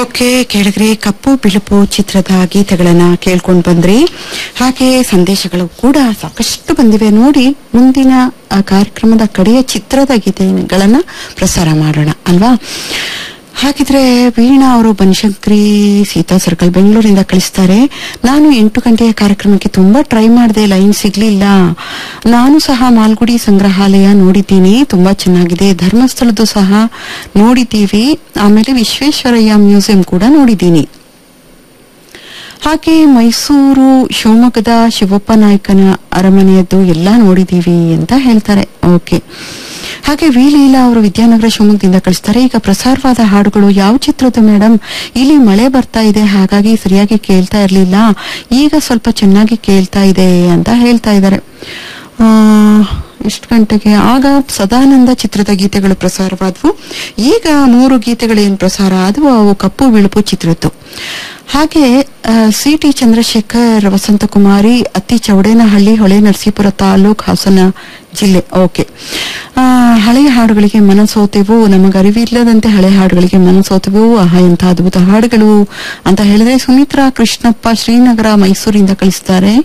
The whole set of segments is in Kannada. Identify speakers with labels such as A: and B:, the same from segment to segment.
A: ಓಕೆ ಕೇಳಿದ್ರಿ ಕಪ್ಪು ಬಿಳುಪು ಚಿತ್ರದ ಗೀತೆಗಳನ್ನ ಕೇಳ್ಕೊಂಡ್ ಬಂದ್ರಿ ಹಾಗೆ ಸಂದೇಶಗಳು ಕೂಡ ಸಾಕಷ್ಟು ಬಂದಿವೆ ನೋಡಿ ಮುಂದಿನ ಆ, ಕಾರ್ಯಕ್ರಮದ ಕಡೆಯ ಚಿತ್ರದ ಗೀತೆಗಳನ್ನ ಪ್ರಸಾರ ಮಾಡೋಣ ಅಲ್ವಾ ಹಾಗಿದ್ರೆ ವೀಣಾ ಅವರು ಬನಶಂಕರಿ ಸೀತಾ ಸರ್ಕಲ್ ಬೆಂಗಳೂರಿಂದ ಕಳಿಸ್ತಾರೆ ನಾನು ಎಂಟು ಗಂಟೆಯ ಕಾರ್ಯಕ್ರಮಕ್ಕೆ ತುಂಬಾ ಟ್ರೈ ಮಾಡಿದೆ ಲೈನ್ ಸಿಗ್ಲಿಲ್ಲ ನಾನು ಸಹ ಮಾಲ್ಗುಡಿ ಸಂಗ್ರಹಾಲಯ ನೋಡಿದ್ದೀನಿ ತುಂಬಾ ಚೆನ್ನಾಗಿದೆ ಧರ್ಮಸ್ಥಳದ್ದು ಸಹ ನೋಡಿದ್ದೀವಿ ಆಮೇಲೆ ವಿಶ್ವೇಶ್ವರಯ್ಯ ಮ್ಯೂಸಿಯಂ ಕೂಡ ನೋಡಿದ್ದೀನಿ ಹಾಗೆ ಮೈಸೂರು ಶಿವಮೊಗ್ಗದ ಶಿವಪ್ಪ ನಾಯಕನ ಅರಮನೆಯದ್ದು ಎಲ್ಲ ನೋಡಿದೀವಿ ಅಂತ ಹೇಳ್ತಾರೆ ಓಕೆ ಹಾಗೆ ವಿ ಲೀಲಾ ಅವರು ವಿದ್ಯಾನಗರ ಶಿವಮೊಗ್ಗದಿಂದ ಕಳಿಸ್ತಾರೆ ಈಗ ಪ್ರಸಾರವಾದ ಹಾಡುಗಳು ಯಾವ ಚಿತ್ರದ ಮೇಡಮ್ ಇಲ್ಲಿ ಮಳೆ ಬರ್ತಾ ಇದೆ ಹಾಗಾಗಿ ಸರಿಯಾಗಿ ಕೇಳ್ತಾ ಇರ್ಲಿಲ್ಲ ಈಗ ಸ್ವಲ್ಪ ಚೆನ್ನಾಗಿ ಕೇಳ್ತಾ ಇದೆ ಅಂತ ಹೇಳ್ತಾ ಇದ್ದಾರೆ ಆ, ಎಷ್ಟು ಗಂಟೆಗೆ ಆಗ ಸದಾನಂದ ಚಿತ್ರದ ಗೀತೆಗಳು ಪ್ರಸಾರವಾದವು ಈಗ ಮೂರು ಗೀತೆಗಳೇನು ಪ್ರಸಾರ ಆದವು ಅವು ಕಪ್ಪು ಬಿಳುಪು ಚಿತ್ರದ್ದು ಹಾಗೆ ಸಿ ಟಿ ಚಂದ್ರಶೇಖರ್ ವಸಂತಕುಮಾರಿ ಅತ್ತಿ ಚೌಡೇನಹಳ್ಳಿ ಹೊಳೆ ನರಸೀಪುರ ತಾಲೂಕ್ ಹಾಸನ ಜಿಲ್ಲೆ ಓಕೆ ಆ, ಹಳೆಯ ಹಾಡುಗಳಿಗೆ ಮನಸೋತೆವು ನಮಗೆ ಅರಿವಿಲ್ಲದಂತೆ ಹಳೆ ಹಾಡುಗಳಿಗೆ ಮನಸೋತೆವು ಆಹಾ ಎಂಥ ಅದ್ಭುತ ಹಾಡುಗಳು ಅಂತ ಹೇಳಿದ್ರೆ ಸುಮಿತ್ರಾ ಕೃಷ್ಣಪ್ಪ ಶ್ರೀನಗರ ಮೈಸೂರಿಂದ ಕಳಿಸ್ತಾರೆ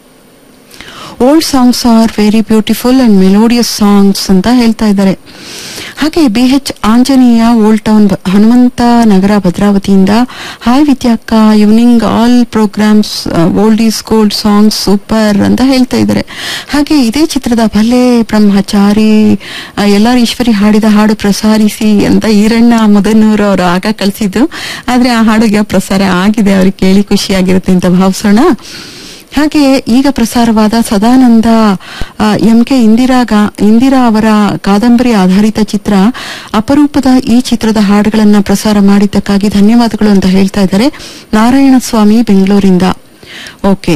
A: old songs are very beautiful and melodious songs ಅಂತ ಹೇಳ್ತಾ ಇದ್ದಾರೆ ಹಾಗೆ B H Anjaneya old town ಬ- ಹನುಮಂತ ನಗರ ಭದ್ರಾವತಿಯಿಂದ ಹಾಯ್ ವಿದ್ಯಾಕ್ಕ evening all programmes old is gold songs super ಅಂತ ಹೇಳ್ತಾ ಇದ್ದಾರೆ ಹಾಗೆ ಇದೇ ಚಿತ್ರದ ಭಲೆ ಬ್ರಹ್ಮಚಾರಿ ಆ, ಎಲ್ಲಾರು ಈಶ್ವರಿ ಹಾಡಿದ ಹಾಡು ಪ್ರಸಾರಿಸಿ ಅಂತ ಈರಣ್ಣ ಮುದನೂರು ಅವರು ಆಗ ಕಳಿಸಿದ್ದು ಆದ್ರೆ ಆ ಹಾಡಿಗೆ ಪ್ರಸಾರ ಆಗಿದೆ ಅವ್ರಿಗೆ ಕೇಳಿ ಖುಷಿಯಾಗಿರುತ್ತೆ ಅಂತ ಭಾವಿಸೋಣ ಹಾಗೆ ಈಗ ಪ್ರಸಾರವಾದ ಸದಾನಂದ ಎಂ ಕೆ ಇಂದಿರಾ ಗಾ- ಇಂದಿರಾ ಅವರ ಕಾದಂಬರಿ ಆಧಾರಿತ ಚಿತ್ರ ಅಪರೂಪದ ಈ ಚಿತ್ರದ ಹಾಡುಗಳನ್ನ ಪ್ರಸಾರ ಮಾಡಿದ್ದಕ್ಕಾಗಿ ಧನ್ಯವಾದಗಳು ಅಂತ ಹೇಳ್ತಾ ಇದ್ದಾರೆ ನಾರಾಯಣ ಸ್ವಾಮಿ ಬೆಂಗಳೂರಿಂದ ಓಕೆ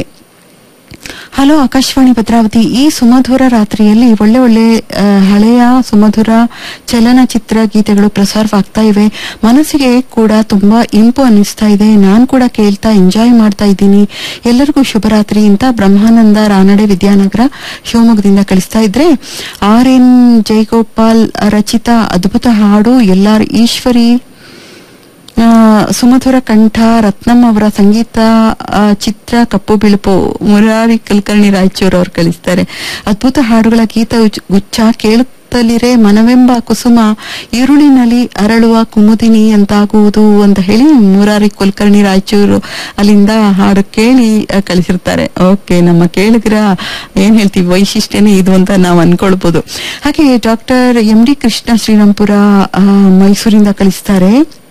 A: ಹಲೋ ಆಕಾಶವಾಣಿ ಭದ್ರಾವತಿ ಈ ಸುಮಧುರ ರಾತ್ರಿಯಲ್ಲಿ ಒಳ್ಳೆ ಒಳ್ಳೆ ಆ, ಹಳೆಯ ಸುಮಧುರ ಚಲನಚಿತ್ರ ಗೀತೆಗಳು ಪ್ರಸಾರವಾಗ್ತಾ ಇವೆ ಮನಸ್ಸಿಗೆ ಕೂಡ ತುಂಬಾ ಇಂಪು ಅನ್ನಿಸ್ತಾ ಇದೆ ನಾನ್ ಕೂಡ ಕೇಳ್ತಾ ಎಂಜಾಯ್ ಮಾಡ್ತಾ ಇದ್ದೀನಿ ಎಲ್ಲರಿಗೂ ಶುಭರಾತ್ರಿ ಅಂತ ಬ್ರಹ್ಮಾನಂದ ರಾನಡೆ ವಿದ್ಯಾನಗರ ಶಿವಮೊಗ್ಗದಿಂದ ಕಳಿಸ್ತಾ ಇದ್ರೆ ಆರ್ ಎನ್ ಜಯಗೋಪಾಲ್ ರಚಿತಾ ಅದ್ಭುತ ಹಾಡು ಎಲ್ಲಾರ್ ಈಶ್ವರಿ ಆ, ಸುಮಧುರ ಕಂಠ ರತ್ನಂ ಅವರ ಸಂಗೀತ ಆ, ಚಿತ್ರ ಕಪ್ಪು ಬಿಳುಪು ಮುರಾರಿ ಕುಲಕರ್ಣಿ ರಾಯಚೂರು ಅವರು ಕಳಿಸ್ತಾರೆ ಅದ್ಭುತ ಹಾಡುಗಳ ಗೀತ ಉಚ್- ಗುಚ್ಛ ಕೇಳುತ್ತಲಿರೆ ಮನವೆಂಬ ಕುಸುಮ ಈರುಳಿನಲ್ಲಿ ಅರಳುವ ಕುಮುದಿನಿ ಅಂತಾಗುವುದು ಅಂತ ಹೇಳಿ ಮುರಾರಿ ಕುಲಕರ್ಣಿ ರಾಯಚೂರು ಅಲ್ಲಿಂದ ಹಾಡು ಕೇಳಿ ಆ, ಕಳಿಸಿರ್ತಾರೆ ಓಕೆ ನಮ್ಮ ಕೇಳಿದ್ರ ಏನ್ ಹೇಳ್ತೀವಿ ವೈಶಿಷ್ಟ್ಯನೇ ಇದು ಅಂತ ನಾವು ಅನ್ಕೊಳ್ಬಹುದು ಹಾಗೆ doctor M D Krishna Srirampura ಆ, ಮೈಸೂರಿಂದ ಕಳಿಸ್ತಾರೆ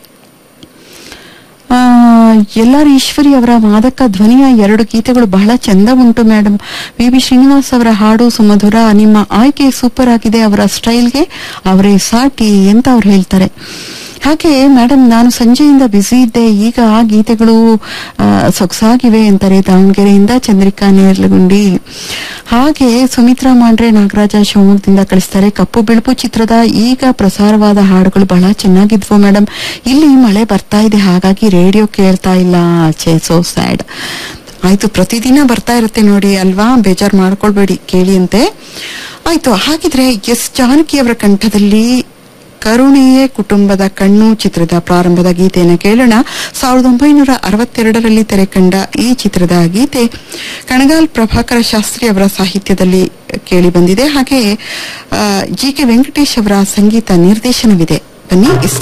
A: ಆ, ಎಲ್ಲಾರ್ ಈಶ್ವರಿ ಅವರ ಮಾದಕ ಧ್ವನಿಯ ಎರಡು ಗೀತೆಗಳು ಬಹಳ ಚಂದ ಉಂಟು ಮೇಡಮ್ ವಿ ಬಿ ಶ್ರೀನಿವಾಸ್ ಅವರ ಹಾಡು ಸುಮಧುರ ನಿಮ್ಮ ಆಯ್ಕೆ ಸೂಪರ್ ಆಗಿದೆ ಅವರ ಸ್ಟೈಲ್ಗೆ ಅವರೇ ಸಾಟಿ ಅಂತ ಅವ್ರು ಹೇಳ್ತಾರೆ ಹಾಗೆ ಮೇಡಮ್ ನಾನು ಸಂಜೆಯಿಂದ ಬ್ಯುಸಿ ಇದ್ದೆ ಈಗ ಆ ಗೀತೆಗಳು ಆ, ಸೊಗಸಾಗಿವೆ ಅಂತಾರೆ ದಾವಣಗೆರೆಯಿಂದ ಚಂದ್ರಿಕಾ ನೇರ್ಲಗುಂಡಿ ಹಾಗೆ ಸುಮಿತ್ರಾ ಮಾಂಡ್ರೆ ನಾಗರಾಜ ಶಿವಮೊಗ್ಗದಿಂದ ಕಳಿಸ್ತಾರೆ ಕಪ್ಪು ಬಿಳುಪು ಚಿತ್ರದ ಈಗ ಪ್ರಸಾರವಾದ ಹಾಡುಗಳು ಬಹಳ ಚೆನ್ನಾಗಿದ್ವು ಮೇಡಮ್ ಇಲ್ಲಿ ಮಳೆ ಬರ್ತಾ ಇದೆ ಹಾಗಾಗಿ ರೇಡಿಯೋ ಕೇಳ್ತಾ ಇಲ್ಲ ಚೇ ಸೋ ಸ್ಯಾಡ್ ಆಯ್ತು ಪ್ರತಿದಿನ ಬರ್ತಾ ಇರುತ್ತೆ ನೋಡಿ ಅಲ್ವಾ ಬೇಜಾರ್ ಮಾಡ್ಕೊಳ್ಬೇಡಿ ಕೇಳಿ ಅಂತೆ ಆಯ್ತು ಹಾಗಿದ್ರೆ ಎಸ್ ಜಾನಕಿ ಅವರ ಕಂಠದಲ್ಲಿ ಕರುಣೆಯೇ ಕುಟುಂಬದ ಕಣ್ಣು ಚಿತ್ರದ ಪ್ರಾರಂಭದ ಗೀತೆಯನ್ನು ಕೇಳೋಣ ಸಾವಿರದ ಒಂಬೈನೂರ ಅರವತ್ತೆರಡರಲ್ಲಿ ತೆರೆ ಕಂಡ ಈ ಚಿತ್ರದ ಗೀತೆ ಕಣಗಾಲ್ ಪ್ರಭಾಕರ ಶಾಸ್ತ್ರಿ ಅವರ ಸಾಹಿತ್ಯದಲ್ಲಿ ಕೇಳಿ ಬಂದಿದೆ ಹಾಗೆ ಜಿ ಕೆ ವೆಂಕಟೇಶ್ ಅವರ ಸಂಗೀತ ನಿರ್ದೇಶನವಿದೆ ಬನ್ನಿ ಇಷ್ಟ